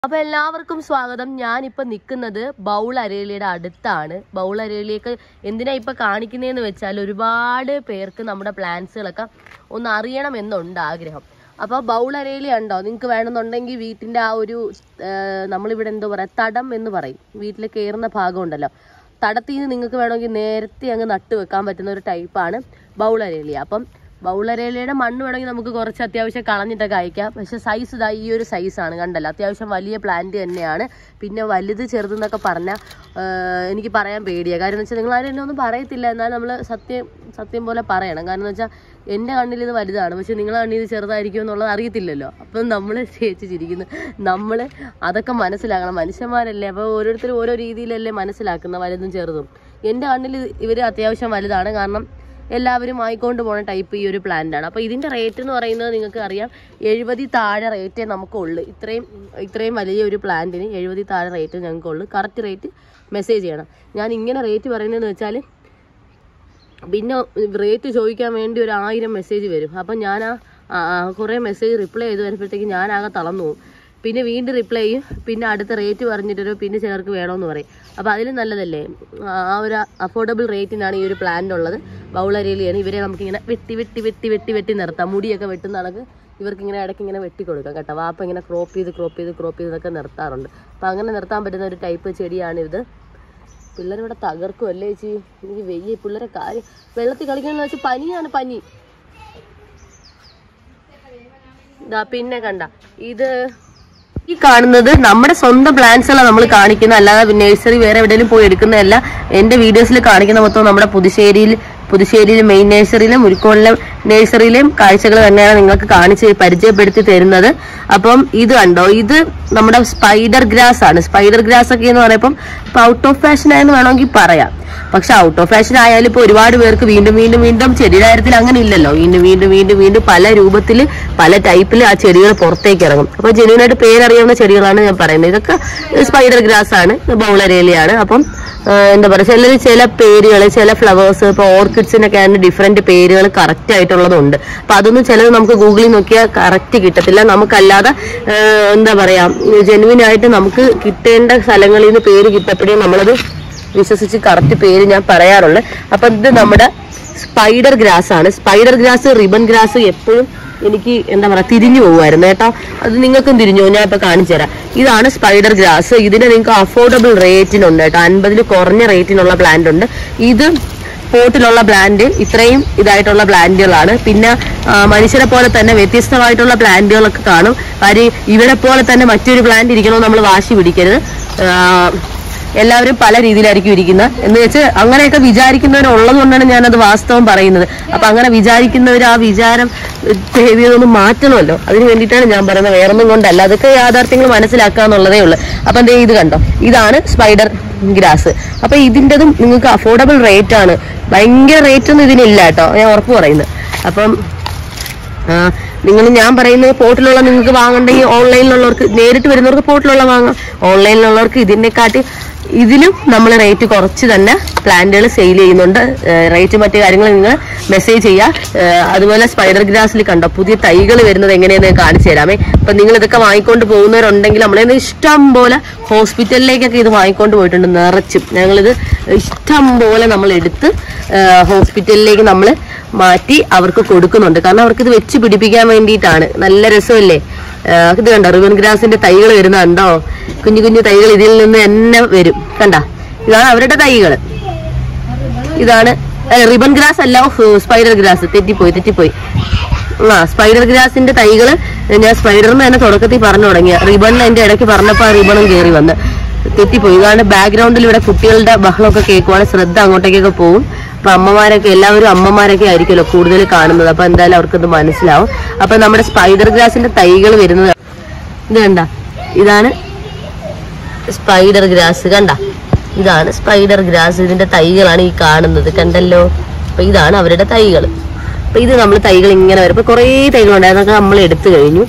അപ്പൊ എല്ലാവർക്കും സ്വാഗതം ഞാനിപ്പോ നിൽക്കുന്നത് ബൗൾ അരേലിയുടെ അടുത്താണ് ബൗൾ അരേലിയൊക്കെ എന്തിനാ ഇപ്പൊ കാണിക്കുന്നതെന്ന് വെച്ചാൽ ഒരുപാട് പേർക്ക് നമ്മുടെ പ്ലാൻസുകളൊക്കെ ഒന്ന് അറിയണമെന്നുണ്ട് ആഗ്രഹം അപ്പൊ ബൗൾ അരേലി ഉണ്ടോ നിങ്ങൾക്ക് വേണമെന്നുണ്ടെങ്കിൽ വീട്ടിന്റെ ആ ഒരു ആ, നമ്മളിവിടെ എന്തോ പറയാ തടം എന്ന് പറയും വീട്ടിൽ കയറുന്ന ഭാഗം ഉണ്ടല്ലോ തടത്തിൽ നിന്ന് നിങ്ങൾക്ക് വേണമെങ്കിൽ നേരത്തെ അങ്ങ് നട്ട് വെക്കാൻ പറ്റുന്ന ഒരു ടൈപ്പാണ് ബൗൾ അരേലി അപ്പം ബൗളരേലയുടെ മണ്ണ് വേണമെങ്കിൽ നമുക്ക് കുറച്ച് അത്യാവശ്യം കളഞ്ഞിട്ടൊക്കെ അയക്കാം പക്ഷെ സൈസ് ഇതാ ഈ ഒരു സൈസാണ് കണ്ടല്ലോ അത്യാവശ്യം വലിയ പ്ലാന്റ് തന്നെയാണ് പിന്നെ വലുത് ചെറുതെന്നൊക്കെ പറഞ്ഞാൽ എനിക്ക് പറയാൻ പേടിയാണ് കാരണം എന്ന് വെച്ചാൽ നിങ്ങൾ ആരും എന്നെ ഒന്നും പറയത്തില്ല എന്നാൽ നമ്മൾ സത്യം സത്യം പോലെ പറയണം കാരണം എന്ന് വെച്ചാൽ എൻ്റെ കണ്ണിൽ ഇത് വലുതാണ് പക്ഷെ നിങ്ങളെ കണ്ണിൽ ഇത് ചെറുതായിരിക്കും എന്നുള്ളത് അറിയത്തില്ലല്ലോ അപ്പം നമ്മൾ ചേച്ചി ചിരിക്കുന്നു നമ്മൾ അതൊക്കെ മനസ്സിലാക്കണം മനുഷ്യന്മാരല്ലേ അപ്പോൾ ഓരോരുത്തരും ഓരോ രീതിയിലല്ലേ മനസ്സിലാക്കുന്ന വലുതും ചെറുതും എൻ്റെ കണ്ണിൽ ഇവർ അത്യാവശ്യം വലുതാണ് കാരണം എല്ലാവരും വാങ്ങിക്കൊണ്ട് പോണ ടൈപ്പ് ഈ ഒരു പ്ലാന്റ് ആണ് അപ്പോൾ ഇതിൻ്റെ റേറ്റ് എന്ന് പറയുന്നത് നിങ്ങൾക്ക് അറിയാം എഴുപതി താഴെ റേറ്റേ നമുക്കുള്ളൂ ഇത്രയും ഇത്രയും വലിയ ഒരു പ്ലാന്റിന് എഴുപതി താഴെ റേറ്റ് ഞങ്ങൾക്കുള്ളൂ കറക്റ്റ് റേറ്റ് മെസ്സേജ് ചെയ്യണം ഞാൻ ഇങ്ങനെ റേറ്റ് പറയുന്നതെന്ന് വെച്ചാൽ പിന്നെ റേറ്റ് ചോദിക്കാൻ വേണ്ടി ഒരു ആയിരം മെസ്സേജ് വരും അപ്പം ഞാൻ ആ കുറേ മെസ്സേജ് റിപ്ലൈ ചെയ്ത് വരുമ്പോഴത്തേക്ക് ഞാൻ ആകെ തളർന്നു പോകും പിന്നെ വീണ്ടും റിപ്ലൈ ചെയ്യും പിന്നെ അടുത്ത റേറ്റ് പറഞ്ഞിട്ട് വരും, പിന്നെ ചിലർക്ക് വേണമെന്ന് പറയും അപ്പോൾ അതിലും നല്ലതല്ലേ ആ ഒരു അഫോർഡബിൾ റേറ്റിനാണ് ഈ ഒരു പ്ലാന്റ് ഉള്ളത് ബൗളരയിലാണ് ഇവരെ നമുക്കിങ്ങനെ വെട്ടി വെട്ടി വെട്ടി വെട്ടി വെട്ടി നിർത്താം മുടിയൊക്കെ വെട്ടുന്ന കണക്ക് ഇവർക്ക് ഇങ്ങനെ ഇടയ്ക്ക് ഇങ്ങനെ വെട്ടി കൊടുക്കാം കേട്ടോ വാപ്പ ഇങ്ങനെ ക്രോപ്പ് ചെയ്ത് ക്രോപ്പ് ചെയ്ത് ക്രോപ്പ് ചെയ്തൊക്കെ നിർത്താറുണ്ട് അപ്പം അങ്ങനെ നിർത്താൻ പറ്റുന്ന ഒരു ടൈപ്പ് ചെടിയാണിത് പിള്ളേരിവിടെ തകർക്കും അല്ലേ ചേച്ചി എനിക്ക് വെയ്യ പിള്ളേരെ കാര്യം വെള്ളത്തിൽ കളിക്കണമെന്ന് വെച്ചാൽ പനിയാണ് പനി ഇതാ പിന്നെ കണ്ട ഇത് ഈ കാണുന്നത് നമ്മുടെ സ്വന്തം പ്ലാന്റ്സുകളാണ് നമ്മൾ കാണിക്കുന്നത് അല്ലാതെ നഴ്സറി വേറെ എവിടെയെങ്കിലും പോയി എടുക്കുന്നതല്ല എന്റെ വീഡിയോസിൽ കാണിക്കുന്ന മൊത്തം നമ്മുടെ പുതുശ്ശേരിയിൽ പുതുശ്ശേരിയിലെ മെയിൻ നഴ്സറിയിലും മുരിക്കോളിലെ നഴ്സറിയിലെയും കാഴ്ചകൾ തന്നെയാണ് നിങ്ങൾക്ക് കാണിച്ച് പരിചയപ്പെടുത്തി തരുന്നത് അപ്പം ഇത് കണ്ടോ ഇത് നമ്മുടെ സ്പൈഡർ ഗ്രാസ് ആണ് സ്പൈഡർ ഗ്രാസ് ഒക്കെ എന്ന് പറയുമ്പോൾ ഇപ്പൊ ഔട്ട് ഓഫ് ഫാഷൻ ആയെന്ന് വേണമെങ്കിൽ പറയാം പക്ഷെ ഔട്ട് ഓഫ് ഫാഷൻ ആയാലും ഇപ്പൊ ഒരുപാട് പേർക്ക് വീണ്ടും വീണ്ടും വീണ്ടും ചെടിയുടെ കാര്യത്തിൽ അങ്ങനെ ഇല്ലല്ലോ വീണ്ടും വീണ്ടും വീണ്ടും വീണ്ടും പല രൂപത്തിൽ പല ടൈപ്പിൽ ആ ചെടികൾ പുറത്തേക്ക് ഇറങ്ങും അപ്പൊ ജെന്യൂനായിട്ട് പേരറിയാവുന്ന ചെടികളാണ് ഞാൻ പറയുന്നത് ഇതൊക്കെ സ്പൈഡർ ഗ്രാസ് ആണ് ബൗളരേലിയാണ് അപ്പം ആ, എന്താ പറയുക ചില ചില പേരുകൾ ചില ഫ്ലവേഴ്സ് ഇപ്പൊ ഓർക്കിഡ്സിനൊക്കെ ആണ് ഡിഫറെന്റ് പേരുകൾ കറക്റ്റ് ആയിട്ടുള്ളതുണ്ട് അപ്പൊ അതൊന്നും ചിലത് നമുക്ക് ഗൂഗിളിൽ നോക്കിയാൽ കറക്റ്റ് കിട്ടത്തില്ല നമുക്കല്ലാതെ ആ, എന്താ പറയാ ജെനുവിൻ ആയിട്ട് നമുക്ക് കിട്ടേണ്ട സ്ഥലങ്ങളിൽ നിന്ന് പേര് കിട്ടപ്പെടുകയും നമ്മളത് വിശ്വസിച്ച് കറക്റ്റ് പേര് ഞാൻ പറയാറുള്ളത് അപ്പൊ ഇത് നമ്മുടെ സ്പൈഡർ ഗ്രാസ് ആണ് സ്പൈഡർ ഗ്രാസ് റിബൺ ഗ്രാസ് എപ്പോഴും എനിക്ക് എന്താ പറയാ തിരിഞ്ഞു പോകുമായിരുന്നു കേട്ടോ അത് നിങ്ങൾക്കും തിരിഞ്ഞു പോകും. ഞാൻ ഇപ്പൊ കാണിച്ചു തരാം ഇതാണ് സ്പൈഡർ ഗ്രാസ് ഇതിന് നിങ്ങൾക്ക് അഫോർഡബിൾ റേറ്റിനുണ്ട് കേട്ടോ അൻപതിൽ കുറഞ്ഞ റേറ്റിനുള്ള പ്ലാന്റ് ഉണ്ട് ഇത് പോട്ടിലുള്ള പ്ലാന്റ് ഇത്രയും ഇതായിട്ടുള്ള പ്ലാന്റുകളാണ് പിന്നെ ആ, മനുഷ്യരെ പോലെ തന്നെ വ്യത്യസ്തമായിട്ടുള്ള പ്ലാന്റുകളൊക്കെ കാണും കാര്യം ഇവിടെ പോലെ തന്നെ മറ്റൊരു പ്ലാന്റ് ഇരിക്കണമെന്ന് നമ്മൾ വാശി പിടിക്കരുത് ആ, എല്ലാവരും പല രീതിയിലായിരിക്കും ഇരിക്കുന്നത് എന്ന് വെച്ച് അങ്ങനെയൊക്കെ വിചാരിക്കുന്നവരുള്ളത് കൊണ്ടാണ് ഞാനത് വാസ്തവം പറയുന്നത് അപ്പൊ അങ്ങനെ വിചാരിക്കുന്നവർ ആ വിചാരം ചെയ്തൊന്ന് മാറ്റണമല്ലോ അതിന് വേണ്ടിയിട്ടാണ് ഞാൻ പറയുന്നത് വേറൊന്നും കൊണ്ടല്ല അതൊക്കെ യാഥാർത്ഥ്യങ്ങൾ മനസ്സിലാക്കുക എന്നുള്ളതേ ഉള്ളൂ അപ്പൊ ദേ ഇത് കണ്ടോ ഇതാണ് സ്പൈഡർ ഗ്രാസ് അപ്പൊ ഇതിൻ്റെതും നിങ്ങൾക്ക് അഫോർഡബിൾ റേറ്റ് ആണ് ഭയങ്കര റേറ്റ് ഒന്നും ഇതിനില്ല കേട്ടോ ഞാൻ ഉറപ്പ് പറയുന്നത് അപ്പം നിങ്ങൾ ഞാൻ പറയുന്നത് പോർട്ടിലുള്ള നിങ്ങൾക്ക് വാങ്ങണ്ടെങ്കിൽ ഓൺലൈനിലുള്ളവർക്ക് നേരിട്ട് വരുന്നവർക്ക് പോർട്ടിലുള്ള വാങ്ങാം ഓൺലൈനിലുള്ളവർക്ക് ഇതിനെക്കാട്ടി ഇതിലും നമ്മൾ റേറ്റ് കുറച്ച് തന്നെ പ്ലാന്റുകൾ സെയിൽ ചെയ്യുന്നുണ്ട് റേറ്റ് മറ്റു കാര്യങ്ങൾ നിങ്ങൾ മെസ്സേജ് ചെയ്യുക ഏഹ് അതുപോലെ സ്പൈഡർ ഗ്രാസിൽ കണ്ടോ പുതിയ തൈകൾ വരുന്നത് എങ്ങനെയെന്ന് ഞാൻ കാണിച്ചു തരാമേ അപ്പൊ നിങ്ങൾ ഇതൊക്കെ വാങ്ങിക്കൊണ്ട് പോകുന്നവരുണ്ടെങ്കിൽ നമ്മളെ ഇഷ്ടം പോലെ ഹോസ്പിറ്റലിലേക്കൊക്കെ ഇത് വാങ്ങിക്കൊണ്ട് പോയിട്ടുണ്ട് നിറച്ചും ഞങ്ങളിത് ഇഷ്ടം പോലെ നമ്മൾ എടുത്ത് ഏഹ് ഹോസ്പിറ്റലിലേക്ക് നമ്മൾ മാറ്റി അവർക്ക് കൊടുക്കുന്നുണ്ട് കാരണം അവർക്ക് ഇത് വെച്ച് പിടിപ്പിക്കാൻ വേണ്ടിയിട്ടാണ് നല്ല രസമല്ലേ ആഹ് ഇത് കണ്ടോ റിബൺ ഗ്രാസിന്റെ തൈകൾ വരുന്നുണ്ടോ കുഞ്ഞു കുഞ്ഞു തൈകൾ ഇതിൽ നിന്ന് തന്നെ വരും കണ്ട ഇതാണ് അവരുടെ തൈകൾ ഇതാണ് റിബൺ ഗ്രാസ് അല്ല സ്പൈഡർ ഗ്രാസ് തെറ്റിപ്പോയി തെറ്റിപ്പോയി ആ സ്പൈഡർ ഗ്രാസിന്റെ തൈകള് ഞാൻ സ്പൈഡറിന് തന്നെ തുടക്കത്തിൽ പറഞ്ഞു തുടങ്ങിയ റിബണിന് എന്റെ ഇടയ്ക്ക് പറഞ്ഞപ്പോ ആ റിബണും കയറി വന്ന് തെറ്റിപ്പോയി ഇതാണ് ബാക്ക്ഗ്രൗണ്ടിൽ ഇവിടെ കുട്ടികളുടെ ബഹളമൊക്കെ കേൾക്കുവാണ് ശ്രദ്ധ അങ്ങോട്ടേക്കൊക്കെ പോകും അപ്പൊ അമ്മമാരൊക്കെ എല്ലാവരും അമ്മമാരൊക്കെ ആയിരിക്കുമല്ലോ കൂടുതൽ കാണുന്നത് അപ്പൊ എന്തായാലും അവർക്കത് മനസ്സിലാവും അപ്പൊ നമ്മുടെ സ്പൈഡർ ഗ്രാസിന്റെ തൈകൾ വരുന്നത് ഇത് കണ്ട ഇതാണ് സ്പൈഡർ ഗ്രാസ് കണ്ട ഇതാണ് സ്പൈഡർ ഗ്രാസ് ഇതിന്റെ തൈകളാണ് ഈ കാണുന്നത് കണ്ടല്ലോ അപ്പൊ ഇതാണ് അവരുടെ തൈകൾ അപ്പൊ ഇത് നമ്മൾ തൈകൾ ഇങ്ങനെ വരും ഇപ്പൊ കുറേ തൈകളുണ്ട് അതൊക്കെ നമ്മൾ എടുത്തു കഴിഞ്ഞു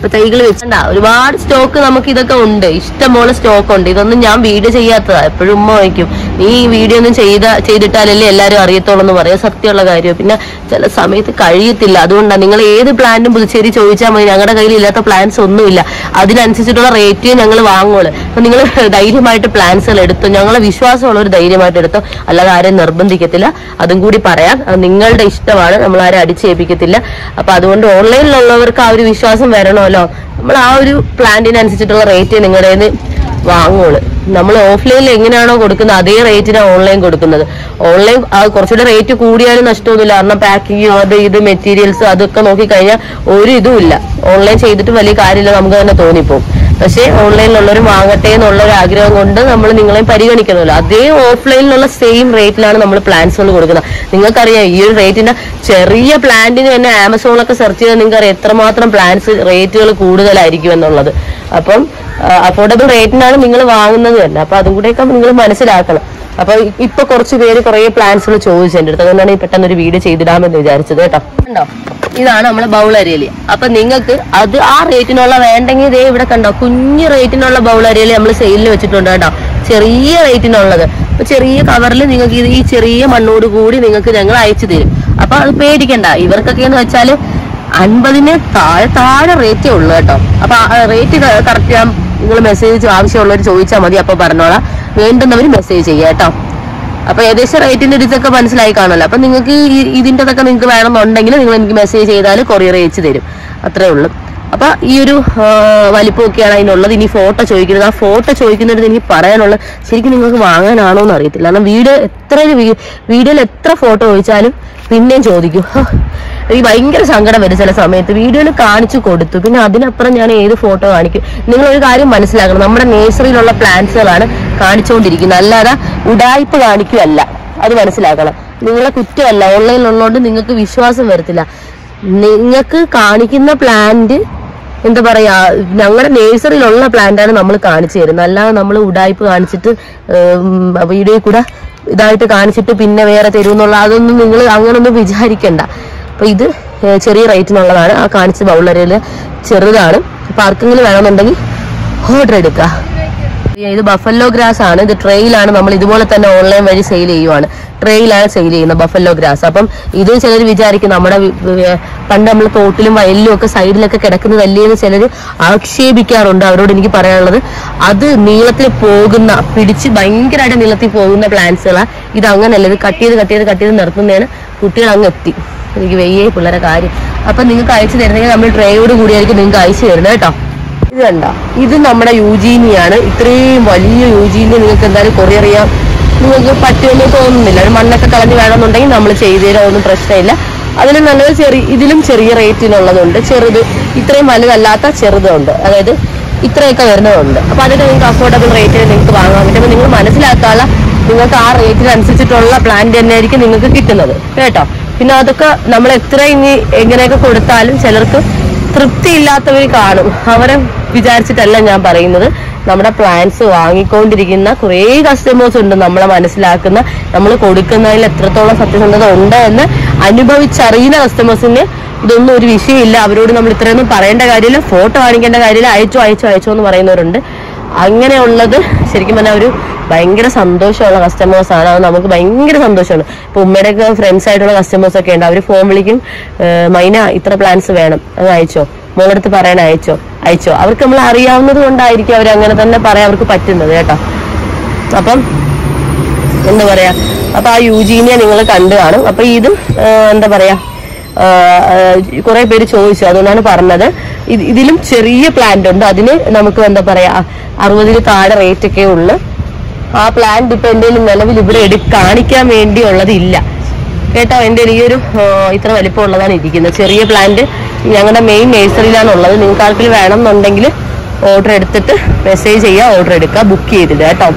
ഇപ്പൊ തൈകൾ വെച്ചിട്ടുണ്ടാ ഒരുപാട് സ്റ്റോക്ക് നമുക്ക് ഇതൊക്കെ ഉണ്ട് ഇഷ്ടംപോലെ സ്റ്റോക്ക് ഉണ്ട് ഇതൊന്നും ഞാൻ വീഡിയോ ചെയ്യാത്തതാ എപ്പോഴും ഉമ്മ വയ്ക്കും നീ ഈ വീഡിയോ ഒന്നും ചെയ്ത ചെയ്തിട്ടാലല്ലേ എല്ലാവരും അറിയത്തുള്ളൂ എന്ന് പറയാം സത്യമുള്ള കാര്യം പിന്നെ ചില സമയത്ത് കഴിയത്തില്ല അതുകൊണ്ടാണ് നിങ്ങൾ ഏത് പ്ലാന്റും പുതുച്ചേരി ചോദിച്ചാൽ മതി ഞങ്ങളുടെ കയ്യിൽ ഇല്ലാത്ത പ്ലാൻസ് ഒന്നുമില്ല അതിനനുസരിച്ചിട്ടുള്ള റേറ്റ് ഞങ്ങൾ വാങ്ങുള്ളൂ അപ്പൊ നിങ്ങൾ ധൈര്യമായിട്ട് പ്ലാൻസുകൾ എടുത്തു ഞങ്ങളെ വിശ്വാസമുള്ളവർ ധൈര്യമായിട്ട് എടുത്തോ അല്ലാതെ ആരെയും നിർബന്ധിക്കത്തില്ല അതും കൂടി പറയാം അത് നിങ്ങളുടെ ഇഷ്ടമാണ് നമ്മൾ ആരും അടിച്ചേൽപ്പിക്കത്തില്ല അപ്പൊ അതുകൊണ്ട് ഓൺലൈനിലുള്ളവർക്ക് ആ ഒരു വിശ്വാസം വരണമല്ലോ നമ്മൾ ആ ഒരു പ്ലാന്റിനനുസരിച്ചിട്ടുള്ള റേറ്റ് നിങ്ങളുടെ കയ്യിൽ നിന്ന് വാങ്ങുള്ളൂ നമ്മൾ ഓഫ്ലൈനിൽ എങ്ങനെയാണോ കൊടുക്കുന്നത് അതേ റേറ്റിനാണ് ഓൺലൈൻ കൊടുക്കുന്നത് ഓൺലൈൻ കുറച്ചുകൂടെ റേറ്റ് കൂടിയാലും നഷ്ടമൊന്നുമില്ല കാരണം പാക്കിങ് അത് ഇത് മെറ്റീരിയൽസ് അതൊക്കെ നോക്കിക്കഴിഞ്ഞാൽ ഒരു ഇതും ഇല്ല ഓൺലൈൻ ചെയ്തിട്ട് വലിയ കാര്യമില്ല നമുക്ക് തന്നെ തോന്നിപ്പോവും പക്ഷേ ഓൺലൈനിലുള്ളവർ വാങ്ങട്ടെ എന്നുള്ള ഒരു ആഗ്രഹം കൊണ്ട് നമ്മൾ നിങ്ങളെ പരിഗണിക്കണമല്ലോ അതേ ഓഫ്ലൈനിലുള്ള സെയിം റേറ്റിലാണ് നമ്മൾ പ്ലാൻസുകൾ കൊടുക്കുന്നത് നിങ്ങൾക്കറിയാം ഈ ഒരു റേറ്റിന്റെ ചെറിയ പ്ലാന്റിന് തന്നെ ആമസോണിലൊക്കെ സെർച്ച് ചെയ്താൽ നിങ്ങൾക്കറിയാം എത്രമാത്രം പ്ലാൻസ് റേറ്റുകൾ കൂടുതലായിരിക്കും എന്നുള്ളത് അപ്പം അഫോർഡബിൾ റേറ്റിനാണ് നിങ്ങൾ വാങ്ങുന്നത് തന്നെ അപ്പൊ അതും കൂടെയൊക്കെ നിങ്ങൾ മനസ്സിലാക്കണം അപ്പൊ ഇ- ഇപ്പൊ കുറച്ച് പേര് കുറെ പ്ലാൻസുകൾ ചോദിച്ചു എന്റെ അടുത്ത് അതുകൊണ്ടാണ് ഈ പെട്ടെന്ന് ഒരു വീഡിയോ ചെയ്തിടാമെന്ന് വിചാരിച്ചത് കേട്ടോ കണ്ടോ ഇതാണ് നമ്മളെ ബൗൾ അരിയല് അപ്പൊ നിങ്ങൾക്ക് അത് ആ റേറ്റിനുള്ള വേണ്ടെങ്കിൽ ഇതേ ഇവിടെ കണ്ടോ കുഞ്ഞു റേറ്റിനുള്ള ബൗൾ അരിയല് നമ്മൾ സെയിലിൽ വെച്ചിട്ടുണ്ട് കേട്ടോ ചെറിയ റേറ്റിനുള്ളത് അപ്പൊ ചെറിയ കവറിൽ നിങ്ങൾക്ക് ഇത് ഈ ചെറിയ മണ്ണോട് കൂടി നിങ്ങൾക്ക് ഞങ്ങൾ അയച്ചു തരും അപ്പൊ അത് പേടിക്കണ്ട ഇവർക്കൊക്കെ എന്ന് വെച്ചാല് അൻപതിന് താഴെ താഴെ റേറ്റേ ഉള്ളൂ കേട്ടോ അപ്പൊ റേറ്റ് കറക്റ്റ് ഞാൻ നിങ്ങൾ മെസ്സേജ് ആവശ്യമുള്ളവർ ചോദിച്ചാൽ മതി അപ്പൊ പറഞ്ഞോളാം വേണ്ടുന്നവർ മെസ്സേജ് ചെയ്യാം കേട്ടോ അപ്പൊ ഏകദേശം റേറ്റിന്റെ ഒരു ഇതൊക്കെ മനസ്സിലായി കാണുമല്ലോ അപ്പൊ നിങ്ങൾക്ക് ഇതിൻ്റെതൊക്കെ നിങ്ങൾക്ക് വേണമെന്നുണ്ടെങ്കിൽ നിങ്ങൾ എനിക്ക് മെസ്സേജ് ചെയ്താൽ കൊറിയർ അയച്ചു തരും അത്രേ ഉള്ളൂ അപ്പൊ ഈ ഒരു ആ, വലിപ്പമൊക്കെയാണ് അതിനുള്ളത് ഇനി ഫോട്ടോ ചോദിക്കുന്നത് ആ ഫോട്ടോ ചോദിക്കുന്നിടത്ത് എനിക്ക് പറയാനുള്ളത് ശരിക്കും നിങ്ങൾക്ക് വാങ്ങാനാണോ എന്ന് അറിയത്തില്ല കാരണം വീഡിയോ എത്ര വീഡിയോയിൽ എത്ര ഫോട്ടോ ചോദിച്ചാലും പിന്നെയും ചോദിക്കും ഹോ, എനിക്ക് ഭയങ്കര സങ്കടം വരും ചില സമയത്ത് വീഡിയോയിൽ കാണിച്ചു കൊടുത്തു പിന്നെ അതിനപ്പുറം ഞാൻ ഏത് ഫോട്ടോ കാണിക്കും നിങ്ങൾ ഒരു കാര്യം മനസ്സിലാക്കണം നമ്മുടെ നേഴ്സറിയിലുള്ള പ്ലാന്റ്സുകളാണ് കാണിച്ചുകൊണ്ടിരിക്കുന്നത് അല്ലാതെ ഉടായ്പ കാണിക്കുകയല്ല അത് മനസ്സിലാക്കണം നിങ്ങളെ കുറ്റമല്ല ഓൺലൈനിലുള്ളതുകൊണ്ട് നിങ്ങൾക്ക് വിശ്വാസം വരത്തില്ല നിങ്ങൾക്ക് കാണിക്കുന്ന പ്ലാന്റ് എന്താ പറയാ ഞങ്ങളുടെ നേഴ്സറിയിലുള്ള പ്ലാന്റാണ് നമ്മൾ കാണിച്ചു തരുന്നത് അല്ലാതെ നമ്മൾ ഉടായ്പ കാണിച്ചിട്ട് വീഡിയോയിൽ കൂടെ ഇതായിട്ട് കാണിച്ചിട്ട് പിന്നെ വേറെ തരുമെന്നുള്ള അതൊന്നും നിങ്ങൾ അങ്ങനൊന്നും വിചാരിക്കണ്ട അപ്പൊ ഇത് ഏഹ്, ചെറിയ റേറ്റിനുള്ളതാണ് ആ കാണിച്ച ബൗളറിയിൽ ചെറുതാണ് അപ്പൊ ആർക്കെങ്കിലും വേണമെന്നുണ്ടെങ്കിൽ ഓർഡർ എടുക്കുക ഇത് ബഫല്ലോ ഗ്രാസ് ആണ് ഇത് ട്രെയിലാണ് നമ്മൾ ഇതുപോലെ തന്നെ ഓൺലൈൻ വഴി സെയിൽ ചെയ്യുവാണ് ട്രെയിലാണ് സെയിൽ ചെയ്യുന്നത് ബഫല്ലോ ഗ്രാസ് അപ്പം ഇത് ചിലർ വിചാരിക്കും നമ്മുടെ വി- വി- പണ്ട് നമ്മൾ തോട്ടിലും വയലിലും ഒക്കെ സൈഡിലൊക്കെ കിടക്കുന്നതല്ലേ എന്ന് ചിലർ ആക്ഷേപിക്കാറുണ്ട് അവരോട് എനിക്ക് പറയാനുള്ളത് അത് നീളത്തിൽ പോകുന്ന പിടിച്ച് ഭയങ്കരമായിട്ട് നീളത്തിൽ പോകുന്ന പ്ലാന്റ്സുകളാണ് ഇത് അങ്ങനെയല്ല ഇത് കട്ട് ചെയ്ത് കട്ട് ചെയ്ത് കട്ട് ചെയ്ത് നിർത്തുന്നതാണ് കുട്ടികൾ അങ്ങ് എത്തി എനിക്ക് വെയ്യേ പിള്ളേരെ കാര്യം അപ്പൊ നിങ്ങൾക്ക് അയച്ചു തരുന്നെങ്കിൽ നമ്മൾ ട്രേയോട് കൂടിയായിരിക്കും നിങ്ങൾക്ക് അയച്ചു തരുന്നത് കേട്ടോ ഇത് കണ്ട ഇത് നമ്മുടെ യൂജീനിയാണ് ഇത്രയും വലിയ യൂജീനി നിങ്ങൾക്ക് എന്തായാലും കൊറിയർ ചെയ്യാൻ നിങ്ങൾക്ക് പറ്റുമെന്ന് തോന്നുന്നില്ല ഒരു മണ്ണൊക്കെ കളഞ്ഞ് വേണമെന്നുണ്ടെങ്കിൽ നമ്മൾ ചെയ്തു തരാം ഒന്നും പ്രശ്നമില്ല അതിന് നല്ലത് ചെറിയ ഇതിലും ചെറിയ റേറ്റിനുള്ളതുണ്ട് ചെറുത് ഇത്രയും വലുതല്ലാത്ത ചെറുതുണ്ട് അതായത് ഇത്രയൊക്കെ വരുന്നതുണ്ട് അപ്പൊ അതിന് നിങ്ങൾക്ക് അഫോർഡബിൾ റേറ്റിന് നിങ്ങൾക്ക് വാങ്ങാൻ പറ്റും അപ്പൊ നിങ്ങൾ മനസ്സിലാക്കാനുള്ള നിങ്ങൾക്ക് ആ റേറ്റിനനുസരിച്ചിട്ടുള്ള പ്ലാന്റ് തന്നെയായിരിക്കും നിങ്ങൾക്ക് കിട്ടുന്നത് കേട്ടോ പിന്നെ അതൊക്കെ നമ്മൾ എത്ര ഇനി എങ്ങനെയൊക്കെ കൊടുത്താലും ചിലർക്ക് തൃപ്തിയില്ലാത്തവർ കാണും അവരെ വിചാരിച്ചിട്ടല്ല ഞാൻ പറയുന്നത് നമ്മുടെ പ്ലാൻസ് വാങ്ങിക്കൊണ്ടിരിക്കുന്ന കുറേ കസ്റ്റമേഴ്സ് ഉണ്ട് നമ്മളെ മനസ്സിലാക്കുന്ന നമ്മൾ കൊടുക്കുന്നതിൽ എത്രത്തോളം സത്യസന്ധത ഉണ്ട് എന്ന് അനുഭവിച്ചറിയുന്ന കസ്റ്റമേഴ്സിന് ഇതൊന്നും ഒരു വിഷയമില്ല അവരോട് നമ്മൾ ഇത്രയൊന്നും പറയേണ്ട കാര്യമില്ല ഫോട്ടോ കാണിക്കേണ്ട കാര്യമില്ല അയച്ചോ അയച്ചോ അയച്ചോ എന്ന് പറയുന്നവരുണ്ട് അങ്ങനെയുള്ളത് ശരിക്കും പറഞ്ഞാൽ ഒരു ഭയങ്കര സന്തോഷമുള്ള കസ്റ്റമേഴ്സ് ആണ് അത് നമുക്ക് ഭയങ്കര സന്തോഷമാണ് ഇപ്പൊ ഉമ്മയുടെ ഒക്കെ ഫ്രണ്ട്സ് ആയിട്ടുള്ള കസ്റ്റമേഴ്സ് ഒക്കെ ഉണ്ട് അവർ ഫോൺ വിളിക്കും "ഏഹ് മൈന ഇത്ര പ്ലാൻസ് വേണം അത് അയച്ചോ മോളടുത്ത് പറയാൻ അയച്ചോ അയച്ചോ അവർക്ക് നമ്മൾ അറിയാവുന്നത് കൊണ്ടായിരിക്കും അവർ അങ്ങനെ തന്നെ പറയാൻ അവർക്ക് പറ്റുന്നത് കേട്ടോ അപ്പം എന്താ പറയാ അപ്പൊ ആ യൂജീനിയ നിങ്ങൾ കണ്ടു കാണും അപ്പൊ ഇതും ആ, എന്താ പറയാ കുറെ പേര് ചോദിച്ചു അതുകൊണ്ടാണ് പറഞ്ഞത് ഇത് ഇതിലും ചെറിയ പ്ലാന്റ് ഉണ്ട് അതിന് നമുക്ക് എന്താ പറയാ അറുപതിന് താഴെ റേറ്റ് ഒക്കെ ഉള്ളു ആ പ്ലാന്റ് ഇപ്പൊ എന്റെ നിലവിൽ ഇവിടെ എടു കാണിക്കാൻ വേണ്ടിയുള്ളത് ഇല്ല കേട്ടോ എന്റെ ഈ ഒരു ആ, ഇത്ര വലിപ്പമുള്ളതാണ് ഇരിക്കുന്നത് ചെറിയ പ്ലാന്റ് ഞങ്ങളുടെ മെയിൻ നേഴ്സറിയിലാണ് ഉള്ളത് നിങ്ങൾക്ക് ആർക്കെങ്കിലും വേണം എന്നുണ്ടെങ്കിൽ ഓർഡർ എടുത്തിട്ട് മെസ്സേജ് ചെയ്യുക ഓർഡർ എടുക്കുക ബുക്ക് ചെയ്തിട്ട് കേട്ടോ